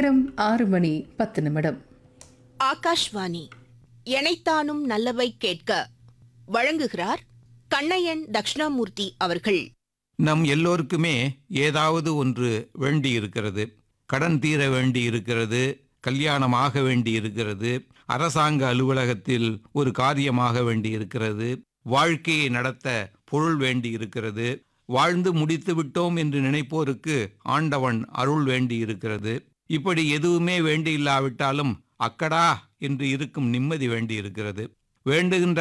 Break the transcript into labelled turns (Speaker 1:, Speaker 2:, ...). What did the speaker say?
Speaker 1: நேரம் ஆறு மணி பத்து நிமிடம்
Speaker 2: ஆகாஷ்வாணி எனைத்தானும் நல்லவை கேட்க வழங்குகிறார் கண்ணையன் தக்ஷணாமூர்த்தி அவர்கள்
Speaker 3: நம் எல்லோருக்குமே ஏதாவது ஒன்று வேண்டி இருக்கிறது கடன் தீர வேண்டி இருக்கிறது கல்யாணமாக வேண்டி இருக்கிறது அரசாங்க அலுவலகத்தில் ஒரு காரியமாக வேண்டி இருக்கிறது வாழ்க்கையை நடத்த பொருள் வேண்டி இருக்கிறது வாழ்ந்து முடித்து விட்டோம் என்று நினைப்போருக்கு ஆண்டவன் அருள் வேண்டி இருக்கிறது இப்படி எதுவுமே வேண்டி இல்லாவிட்டாலும் அக்கடா என்று இருக்கும் நிம்மதி வேண்டி இருக்கிறது வேண்டுகின்ற